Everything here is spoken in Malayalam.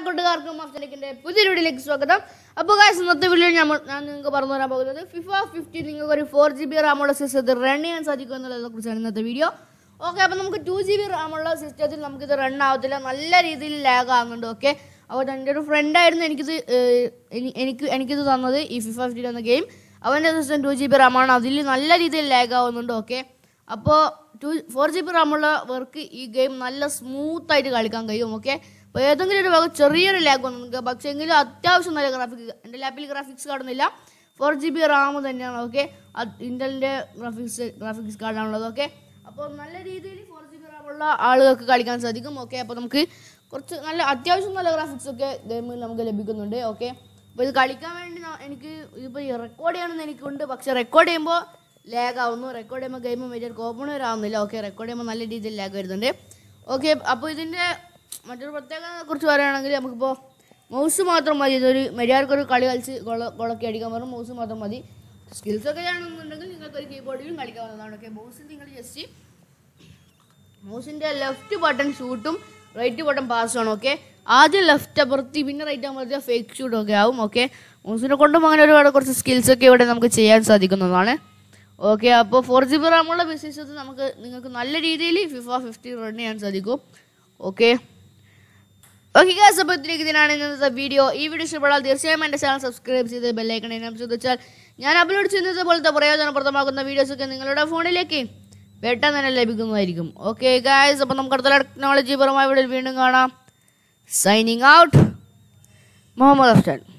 കൂട്ടുകാർക്കും അഫ്സലിക്കിന്റെ പുതിയൊരു വീഡിയോയിലേക്ക് സ്വാഗതം അപ്പോൾ ഗായ്സ് ഇന്നത്തെ വീഡിയോ ഞാൻ ഞാൻ നിങ്ങൾക്ക് പറഞ്ഞു തരാൻ പോകുന്നത് ഫിഫ ഫിഫ്റ്റി നിങ്ങൾക്ക് ഒരു ഫോർ ജി ബി റാമുള്ള സിസ്റ്റത്തിൽ റൺ ചെയ്യാൻ സാധിക്കും എന്നുള്ളതിനെ കുറിച്ചാണ് ഇന്നത്തെ വീഡിയോ ഓക്കെ അപ്പോൾ നമുക്ക് ടു ജി ബി റാമുള്ള സിസ്റ്റത്തിൽ നമുക്കിത് റൺ ആവത്തില്ല നല്ല രീതിയിൽ ലാഗ് ആകുന്നുണ്ട് ഓക്കെ അപ്പോൾ എൻ്റെ ഒരു ഫ്രണ്ടായിരുന്നു എനിക്കിത് ഏഹ്, എനി- എനിക്ക് എനിക്കിത് തന്നത് ഈ ഫിഫ ഫിഫ്റ്റി എന്ന ഗെയിം അവൻ്റെ സിസ്റ്റം ടു ജി ബി റാമാണ് അതിൽ നല്ല രീതിയിൽ ലാഗ് ആവുന്നുണ്ട് ഓക്കെ അപ്പോൾ ടു ഫോർ ജി ബി റാമുള്ളവർക്ക് ഈ ഗെയിം നല്ല സ്മൂത്ത് ആയിട്ട് കളിക്കാൻ കഴിയും ഓക്കെ അപ്പോൾ ഏതെങ്കിലും ഒരു ഭാഗം ചെറിയൊരു ലാഗ് വന്നു പക്ഷേ എങ്കിലും അത്യാവശ്യം നല്ല ഗ്രാഫിക്സ് എൻ്റെ ലാപ്പിൽ ഗ്രാഫിക്സ് കാണുന്നില്ല ഫോർ ജി ബി റാം തന്നെയാണ് ഓക്കെ ഇൻ്റലിൻ്റെ ഗ്രാഫിക്സ് ഗ്രാഫിക്സ് കാർഡാണുള്ളത് ഓക്കെ അപ്പോൾ നല്ല രീതിയിൽ ഫോർ ജി ബി റാമുള്ള ആളുകൾക്ക് കളിക്കാൻ സാധിക്കും ഓക്കെ അപ്പോൾ നമുക്ക് കുറച്ച് നല്ല അത്യാവശ്യം നല്ല ഗ്രാഫിക്സ് ഒക്കെ ഗെയിമിൽ നമുക്ക് ലഭിക്കുന്നുണ്ട് ഓക്കെ അപ്പോൾ ഇത് കളിക്കാൻ വേണ്ടി ന- എനിക്ക് ഇതിപ്പോൾ റെക്കോർഡ് ചെയ്യണമെന്ന് എനിക്കുണ്ട് പക്ഷേ റെക്കോർഡ് ചെയ്യുമ്പോൾ ലാഗ് ആവുന്നു റെക്കോർഡ് ചെയ്യുമ്പോൾ ഗെയിം വലിയ കോപ്പൺ വരാവുന്നില്ല ഓക്കെ റെക്കോർഡ് ചെയ്യുമ്പോൾ നല്ല രീതിയിൽ ലാഗ് വരുന്നുണ്ട് ഓക്കെ അപ്പോൾ ഇതിൻ്റെ മറ്റൊരു പ്രത്യേകതയെ കുറിച്ച് പറയുകയാണെങ്കിൽ നമുക്കിപ്പോൾ മൗസ് മാത്രം മതി ഇതൊരു മര്യാദക്കൊരു കളി കളിച്ച് ഗോള ഗോളൊക്കെ അടിക്കാൻ പറഞ്ഞു മൗസ് മാത്രം മതി സ്കിൽസ് ഒക്കെ ചെയ്യണമെന്നുണ്ടെങ്കിൽ നിങ്ങൾക്ക് ഒരു കീബോർഡിലും കളിക്കാവുന്നതാണ് ഓക്കെ മൗസിൽ നിങ്ങൾ ജസ്റ്റ് മൗസിൻ്റെ ലെഫ്റ്റ് ബട്ടൺ ഷൂട്ടും റൈറ്റ് ബട്ടൺ പാസ്സും ആണ് ഓക്കെ ആദ്യം ലെഫ്റ്റ് അപ്പുറത്തി പിന്നെ റൈറ്റ് ആകുമ്പോഴത്തെ ഫേക്ക് ഷൂട്ടും ഒക്കെ ആവും ഓക്കെ മൗസിനെ കൊണ്ടും അങ്ങനെ ഒരുപാട് കുറച്ച് സ്കിൽസ് ഒക്കെ ഇവിടെ നമുക്ക് ചെയ്യാൻ സാധിക്കുന്നതാണ് ഓക്കെ അപ്പോൾ ഫോർ ജി ബി റാമുള്ള ബിസിനസ് നമുക്ക് നിങ്ങൾക്ക് നല്ല രീതിയിൽ ഫിഫ ഫിഫ്റ്റി റൺ ചെയ്യാൻ സാധിക്കും ഓക്കെ ഓക്കെ ഗാസ് അപ്പോൾ ഇത്രയ്ക്ക് ഇതിനാണ് ഇന്നത്തെ വീഡിയോ ഈ വീഡിയോ ഇഷ്ടപ്പെടാൽ തീർച്ചയായും എൻ്റെ ചാനൽ സബ്സ്ക്രൈബ് ചെയ്ത് ബെല്ലൈക്കണേ ചോദിച്ചാൽ ഞാൻ അപ്ലോഡ് ചെയ്യുന്നത് പോലത്തെ പ്രയോജനപ്രദമാകുന്ന വീഡിയോസൊക്കെ നിങ്ങളുടെ ഫോണിലേക്ക് പെട്ടെന്ന് തന്നെ ലഭിക്കുന്നതായിരിക്കും ഓക്കെ ഗായ്സ് അപ്പോൾ നമുക്ക് അടുത്ത ടെക്നോളജി പരമായ വീഡിയോയിൽ വീണ്ടും കാണാം സൈനിങ് ഔട്ട് മുഹമ്മദ് അഫ്റ്റാൻ